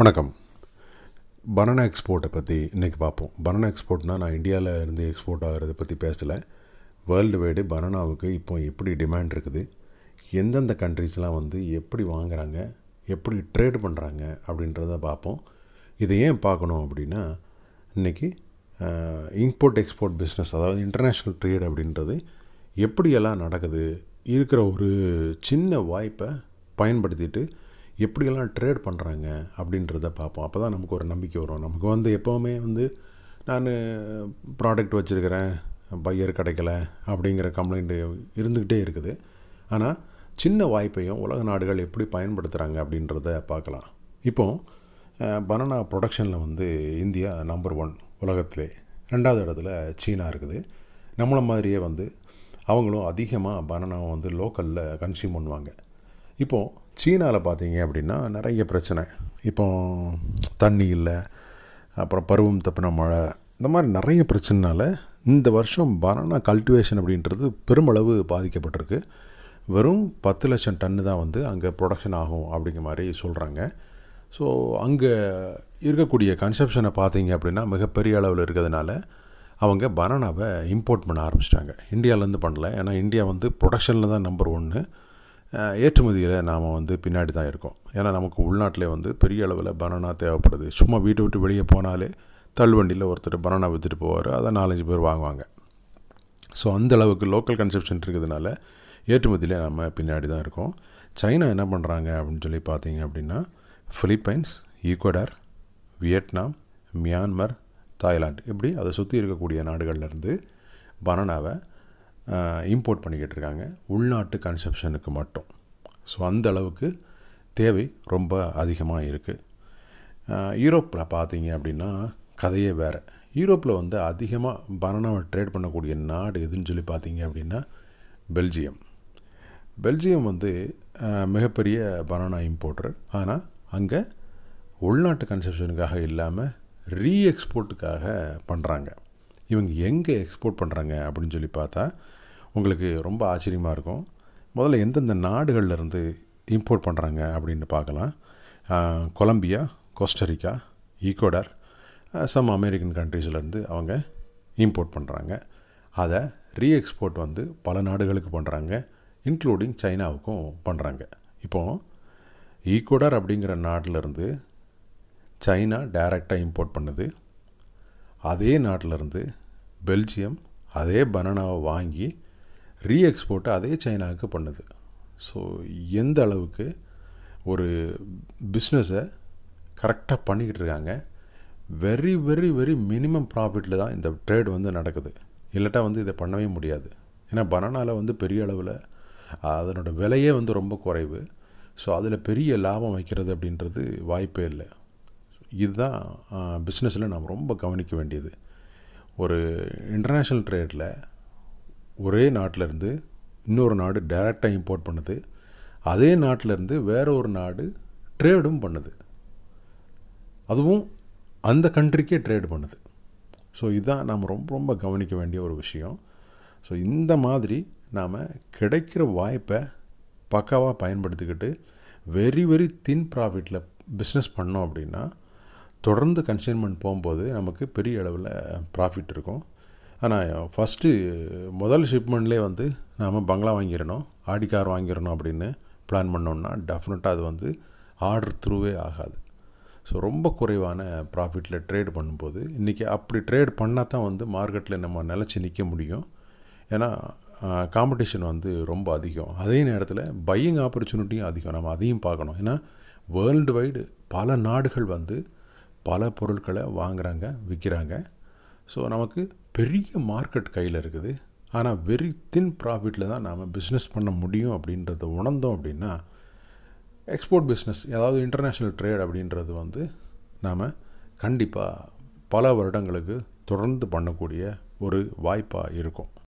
வணக்கம் பனானா எக்ஸ்போர்ட்டை பற்றி இன்றைக்கி பார்ப்போம் பனானா எக்ஸ்போர்ட்னால் நான் இந்தியாவில் இருந்து எக்ஸ்போர்ட் ஆகிறத பற்றி பேசலை வேர்ல்டு வைடு பனானாவுக்கு இப்போ எப்படி டிமாண்ட் இருக்குது எந்தெந்த கண்ட்ரீஸ்லாம் வந்து எப்படி வாங்குறாங்க எப்படி ட்ரேட் பண்ணுறாங்க அப்படின்றத பார்ப்போம் இதை ஏன் பார்க்கணும் அப்படின்னா இன்றைக்கி இம்போர்ட் எக்ஸ்போர்ட் பிஸ்னஸ் அதாவது இன்டர்நேஷ்னல் ட்ரேட் அப்படின்றது எப்படியெல்லாம் நடக்குது இருக்கிற ஒரு சின்ன வாய்ப்பை பயன்படுத்திட்டு எப்படியெல்லாம் ட்ரேட் பண்ணுறாங்க அப்படின்றத பார்ப்போம் அப்போ தான் நமக்கு ஒரு நம்பிக்கை வரும் நமக்கு வந்து எப்போவுமே வந்து நான் ப்ராடக்ட் வச்சுருக்கிறேன் பையர் கிடைக்கல அப்படிங்கிற கம்ப்ளைண்ட்டு இருந்துக்கிட்டே இருக்குது ஆனால் சின்ன வாய்ப்பையும் உலக நாடுகள் எப்படி பயன்படுத்துகிறாங்க அப்படின்றத பார்க்கலாம் இப்போது பனானா ப்ரொடக்ஷனில் வந்து இந்தியா நம்பர் ஒன் உலகத்திலே ரெண்டாவது இடத்துல சீனா இருக்குது நம்மளை மாதிரியே வந்து அவங்களும் அதிகமாக பனானாவை வந்து லோக்கலில் கன்சியூம் பண்ணுவாங்க இப்போது சீனாவில் பார்த்தீங்க அப்படின்னா நிறைய பிரச்சனை இப்போ தண்ணி இல்லை அப்புறம் பருவம் தப்பின மழை இந்த மாதிரி நிறைய பிரச்சனைனால இந்த வருஷம் பனானா கல்டிவேஷன் அப்படின்றது பெருமளவு பாதிக்கப்பட்டிருக்கு வெறும் பத்து லட்சம் டன்னு தான் வந்து அங்கே ப்ரொடக்ஷன் ஆகும் அப்படிங்கிற மாதிரி சொல்கிறாங்க ஸோ அங்கே இருக்கக்கூடிய கன்சப்ஷனை பார்த்தீங்க அப்படின்னா மிகப்பெரிய அளவில் இருக்கிறதுனால அவங்க பனானாவை இம்போர்ட் பண்ண ஆரம்பிச்சிட்டாங்க இந்தியாவிலேருந்து பண்ணல ஏன்னா இந்தியா வந்து ப்ரொடக்ஷனில் தான் நம்பர் ஒன்று ஏற்றுமதியில் நாம் வந்து பின்னாடி தான் இருக்கோம் ஏன்னா நமக்கு உள்நாட்டிலே வந்து பெரிய அளவில் பனானா தேவைப்படுது சும்மா வீட்டை விட்டு வெளியே போனாலே தள்ளுவண்டியில் ஒருத்தர் பனானா விற்றுட்டு போவார் அதை நாலஞ்சு பேர் வாங்குவாங்க ஸோ அந்த அளவுக்கு லோக்கல் கன்செப்ஷன் இருக்கிறதுனால ஏற்றுமதியிலே நம்ம பின்னாடி தான் இருக்கோம் சைனா என்ன பண்ணுறாங்க அப்படின்னு சொல்லி பார்த்தீங்க அப்படின்னா Philippines Ecuador Vietnam Myanmar Thailand இப்படி அதை சுற்றி இருக்கக்கூடிய நாடுகள்லேருந்து பனானாவை இம்போர்ட் பண்ணிக்கிட்டு இருக்காங்க உள்நாட்டு கன்சப்ஷனுக்கு மட்டும் ஸோ அந்த அளவுக்கு தேவை ரொம்ப அதிகமாக இருக்குது யூரோப்பில் பார்த்தீங்க அப்படின்னா கதையே வேறு யூரோப்பில் வந்து அதிகமாக பனானாவை ட்ரேட் பண்ணக்கூடிய நாடு எதுன்னு சொல்லி பார்த்தீங்க அப்படின்னா பெல்ஜியம் பெல்ஜியம் வந்து மிகப்பெரிய பனானா இம்போர்ட்டர் ஆனால் அங்கே உள்நாட்டு கன்சப்ஷனுக்காக இல்லாமல் ரீ எக்ஸ்போர்ட்டுக்காக பண்ணுறாங்க இவங்க எங்கே எக்ஸ்போர்ட் பண்ணுறாங்க அப்படின்னு சொல்லி பார்த்தா உங்களுக்கு ரொம்ப ஆச்சரியமாக இருக்கும் முதல்ல எந்தெந்த நாடுகள்லேருந்து இம்போர்ட் பண்ணுறாங்க அப்படின்னு பார்க்கலாம் Colombia Costa Rica Ecuador some American கண்ட்ரீஸ்லேருந்து அவங்க இம்போர்ட் பண்ணுறாங்க அதை ரீ எக்ஸ்போர்ட் வந்து பல நாடுகளுக்கு பண்ணுறாங்க இன்க்ளூடிங் சைனாவுக்கும் பண்ணுறாங்க இப்போது ஈக்குவடார் அப்படிங்கிற நாட்டிலேருந்து சைனா டைரெக்டாக இம்போர்ட் பண்ணுது அதே நாட்டிலேருந்து பெல்ஜியம் அதே பனானாவை வாங்கி ரீ எக்ஸ்போர்ட்டை அதே சைனாவுக்கு பண்ணுது ஸோ எந்த அளவுக்கு ஒரு பிஸ்னஸை கரெக்டாக பண்ணிக்கிட்டு இருக்காங்க வெரி வெரி வெரி மினிமம் ப்ராஃபிட்டில் தான் இந்த ட்ரேட் வந்து நடக்குது இல்லாட்டா வந்து இதை பண்ணவே முடியாது ஏன்னா பனானாவில் வந்து பெரிய அளவில் அதனோட விலையே வந்து ரொம்ப குறைவு ஸோ அதில் பெரிய லாபம் வைக்கிறது அப்படின்றது வாய்ப்பே இல்லை இதுதான் பிஸ்னஸில் நாம் ரொம்ப கவனிக்க வேண்டியது ஒரு இன்டர்நேஷ்னல் ட்ரேடில் ஒரே நாட்டிலேருந்து இன்னொரு நாடு டைரெக்டாக இம்போர்ட் பண்ணுது அதே நாட்டிலேருந்து வேற ஒரு நாடு ட்ரேடும் பண்ணுது அதுவும் அந்த கண்ட்ரிக்கே ட்ரேட் பண்ணுது ஸோ இதுதான் நாம் ரொம்ப ரொம்ப கவனிக்க வேண்டிய ஒரு விஷயம் ஸோ இந்த மாதிரி நாம் கிடைக்கிற வாய்ப்பை பக்காவாக பயன்படுத்திக்கிட்டு வெரி வெரி தின் ப்ராஃபிட்டில் பிஸ்னஸ் பண்ணோம் அப்படின்னா தொடர்ந்து கன்சைன்மெண்ட் போகும்போது நமக்கு பெரிய அளவில் ப்ராஃபிட் இருக்கும் ஆனால் ஃபஸ்ட்டு முதல் ஷிப்மெண்ட்லேயே வந்து நாம் பங்களா வாங்கிடணும் ஆடி கார் வாங்கிடணும் அப்படின்னு பிளான் பண்ணோம்னா டெஃபினட்டாக அது வந்து ஆர்டர் த்ரூவே ஆகாது ஸோ ரொம்ப குறைவான ப்ராஃபிட்டில் ட்ரேட் பண்ணும்போது இன்றைக்கி அப்படி ட்ரேட் பண்ணால் தான் வந்து மார்க்கெட்டில் நம்ம நிலச்சி நிற்க முடியும் ஏன்னா காம்படிஷன் வந்து ரொம்ப அதிகம் அதே நேரத்தில் பையிங் ஆப்பர்ச்சுனிட்டியும் அதிகம் நம்ம அதையும் பார்க்கணும் ஏன்னா வேர்ல்டு வைடு பல நாடுகள் வந்து பல பொருட்களை வாங்குகிறாங்க விற்கிறாங்க ஸோ நமக்கு பெரிய மார்க்கெட் கையில் இருக்குது ஆனால் வெரி தின் ப்ராஃபிட்டில் தான் நாம் பிஸ்னஸ் பண்ண முடியும் அப்படின்றத உணர்ந்தோம் அப்படின்னா எக்ஸ்போர்ட் பிஸ்னஸ் அதாவது இன்டர்நேஷ்னல் ட்ரேட் அப்படின்றது வந்து நாம் கண்டிப்பாக பல வருடங்களுக்கு தொடர்ந்து பண்ணக்கூடிய ஒரு வாய்ப்பாக இருக்கும்